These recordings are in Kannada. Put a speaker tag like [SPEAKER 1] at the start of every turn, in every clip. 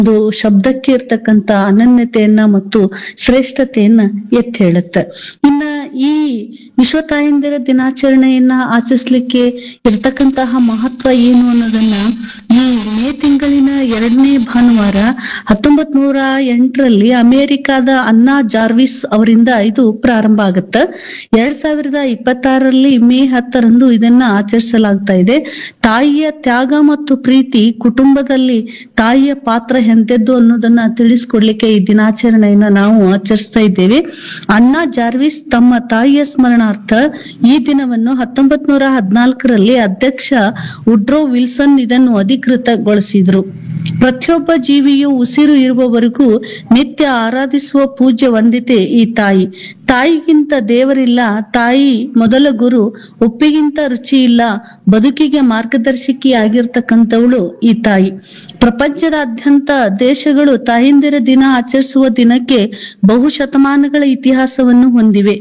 [SPEAKER 1] ಒಂದು ಶಬ್ದಕ್ಕೆ ಇರ್ತಕ್ಕಂತ ಅನನ್ಯತೆಯನ್ನ ಮತ್ತು ಶ್ರೇಷ್ಠತೆಯನ್ನ ಎತ್ತಿ ಹೇಳುತ್ತೆ ಇನ್ನ ಈ ವಿಶ್ವ ತಾಯಂದಿರ ದಿನಾಚರಣೆಯನ್ನ ಆಚರಿಸ್ಲಿಕ್ಕೆ ಇರ್ತಕ್ಕಂತಹ ಮಹತ್ವ ಏನು ಅನ್ನೋದನ್ನ ಈ ಮೇ ತಿಂಗಳಿನ ಎರಡನೇ ಭಾನುವಾರ ಹತ್ತೊಂಬತ್ ನೂರ ಎಂಟರಲ್ಲಿ ಅಮೆರಿಕಾದ ಅನ್ನಾ ಜಾರ್ವಿಸ್ ಅವರಿಂದ ಇದು ಪ್ರಾರಂಭ ಆಗುತ್ತೆ ಎರಡ್ ಸಾವಿರದ ಇಪ್ಪತ್ತಾರರಲ್ಲಿ ಮೇ ಹತ್ತರಂದು ಇದನ್ನ ಆಚರಿಸಲಾಗ್ತಾ ಇದೆ ತಾಯಿಯ ತ್ಯಾಗ ಮತ್ತು ಪ್ರೀತಿ ಕುಟುಂಬದಲ್ಲಿ ತಾಯಿಯ ಪಾತ್ರ ಎಂತೆದ್ದು ಅನ್ನೋದನ್ನ ತಿಳಿಸ್ಕೊಡ್ಲಿಕ್ಕೆ ಈ ದಿನಾಚರಣೆಯನ್ನ ನಾವು ಆಚರಿಸ್ತಾ ಇದ್ದೇವೆ ಅನ್ನಾ ಜಾರ್ವಿಸ್ ತಮ್ಮ ತಾಯಿಯ ಸ್ಮರಣಾರ್ಥ ಈ ದಿನವನ್ನು ಹತ್ತೊಂಬತ್ ನೂರ ಹದಿನಾಲ್ಕರಲ್ಲಿ ಅಧ್ಯಕ್ಷ ಉಡ್ರೋ ವಿಲ್ಸನ್ ಇದನ್ನು ಅಧಿಕೃತಗೊಳಿಸಿದ್ರು ಪ್ರತಿಯೊಬ್ಬ ಜೀವಿಯು ಉಸಿರು ಇರುವವರೆಗೂ ನಿತ್ಯ ಆರಾಧಿಸುವ ಪೂಜ್ಯ ವಂದಿತೆ ಈ ತಾಯಿ ತಾಯಿಗಿಂತ ದೇವರಿಲ್ಲ ತಾಯಿ ಮೊದಲ ಗುರು ಉಪ್ಪಿಗಿಂತ ರುಚಿ ಇಲ್ಲ ಬದುಕಿಗೆ ಮಾರ್ಗದರ್ಶಕಿ ಆಗಿರ್ತಕ್ಕಂಥವಳು ಈ ತಾಯಿ ಪ್ರಪಂಚದಾದ್ಯಂತ ದೇಶಗಳು ತಾಯಂದಿರ ದಿನ ಆಚರಿಸುವ ದಿನಕ್ಕೆ ಬಹು ಶತಮಾನಗಳ ಇತಿಹಾಸವನ್ನು ಹೊಂದಿವೆ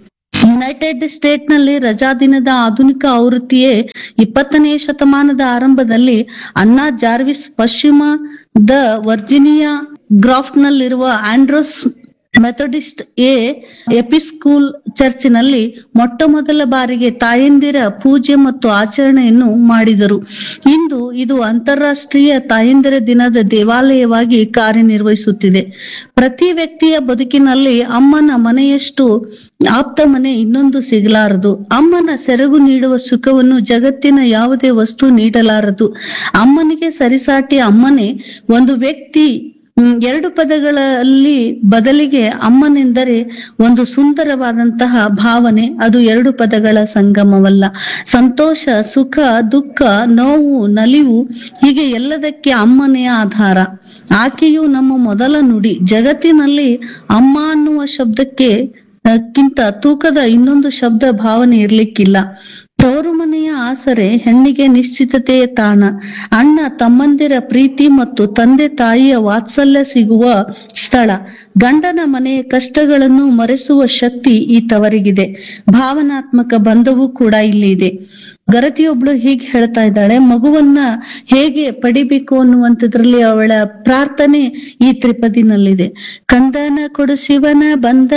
[SPEAKER 1] ಯುನೈಟೆಡ್ ಸ್ಟೇಟ್ ನಲ್ಲಿ ರಜಾ ದಿನದ ಆಧುನಿಕ ಆವೃತ್ತಿಯೇ ಇಪ್ಪತ್ತನೇ ಶತಮಾನದ ಆರಂಭದಲ್ಲಿ ಅನ್ನಾ ಜಾರ್ವಿಸ್ ಪಶ್ಚಿಮದ ವರ್ಜಿನಿಯಾ ಗ್ರಾಫ್ಟ್ ನಲ್ಲಿರುವ ಆಂಡ್ರೋಸ್ ಮೆಥಡಿಸ್ಟ್ ಎ ಎಪಿಸ್ಕೂಲ್ ಚರ್ಚಿನಲ್ಲಿ ಮೊಟ್ಟ ಮೊದಲ ಬಾರಿಗೆ ತಾಯಂದಿರ ಪೂಜೆ ಮತ್ತು ಆಚರಣೆಯನ್ನು ಮಾಡಿದರು ಇಂದು ಇದು ಅಂತಾರಾಷ್ಟ್ರೀಯ ತಾಯಂದಿರ ದಿನದ ದೇವಾಲಯವಾಗಿ ಕಾರ್ಯನಿರ್ವಹಿಸುತ್ತಿದೆ ಪ್ರತಿ ವ್ಯಕ್ತಿಯ ಬದುಕಿನಲ್ಲಿ ಅಮ್ಮನ ಮನೆಯಷ್ಟು ಆಪ್ತ ಮನೆ ಇನ್ನೊಂದು ಸಿಗಲಾರದು ಅಮ್ಮನ ಸೆರಗು ನೀಡುವ ಸುಖವನ್ನು ಜಗತ್ತಿನ ಯಾವುದೇ ವಸ್ತು ನೀಡಲಾರದು ಅಮ್ಮನಿಗೆ ಸರಿಸಾಟಿ ಅಮ್ಮನೇ ಒಂದು ವ್ಯಕ್ತಿ ಹ್ಮ್, ಎರಡು ಪದಗಳಲ್ಲಿ ಬದಲಿಗೆ ಅಮ್ಮನೆಂದರೆ ಒಂದು ಸುಂದರವಾದಂತಹ ಭಾವನೆ ಅದು ಎರಡು ಪದಗಳ ಸಂಗಮವಲ್ಲ ಸಂತೋಷ ಸುಖ ದುಃಖ ನೋವು ನಲಿವು ಹೀಗೆ ಎಲ್ಲದಕ್ಕೆ ಅಮ್ಮನೇ ಆಧಾರ ಆಕೆಯು ನಮ್ಮ ಮೊದಲ ನುಡಿ ಜಗತ್ತಿನಲ್ಲಿ ಅಮ್ಮ ಅನ್ನುವ ಶಬ್ದಕ್ಕೆ ಆ, ಕ್ಕಿಂತ ತೂಕದ ಇನ್ನೊಂದು ಶಬ್ದ ಭಾವನೆ ಇರ್ಲಿಕ್ಕಿಲ್ಲ ತವರು ಮನೆಯ ಆಸರೆ ಹೆಣ್ಣಿಗೆ ನಿಶ್ಚಿತತೆಯ ತಾಣ ಅಣ್ಣ ತಮ್ಮಂದಿರ ಪ್ರೀತಿ ಮತ್ತು ತಂದೆ ತಾಯಿಯ ವಾತ್ಸಲ್ಯ ಸಿಗುವ ಸ್ಥಳ ಗಂಡನ ಮನೆಯ ಕಷ್ಟಗಳನ್ನು ಮರೆಸುವ ಶಕ್ತಿ ಈ ತವರಿಗಿದೆ ಭಾವನಾತ್ಮಕ ಬಂಧವೂ ಕೂಡ ಇಲ್ಲಿ ಇದೆ ಗರತಿಯೊಬ್ಳು ಹೀಗೆ ಹೇಳ್ತಾ ಇದ್ದಾಳೆ ಮಗುವನ್ನ ಹೇಗೆ ಪಡಿಬೇಕು ಅನ್ನುವಂಥದ್ರಲ್ಲಿ ಅವಳ ಪ್ರಾರ್ಥನೆ ಈ ತ್ರಿಪದಿನಲ್ಲಿದೆ ಕಂದನ ಕೊಡು ಶಿವನ ಬಂದ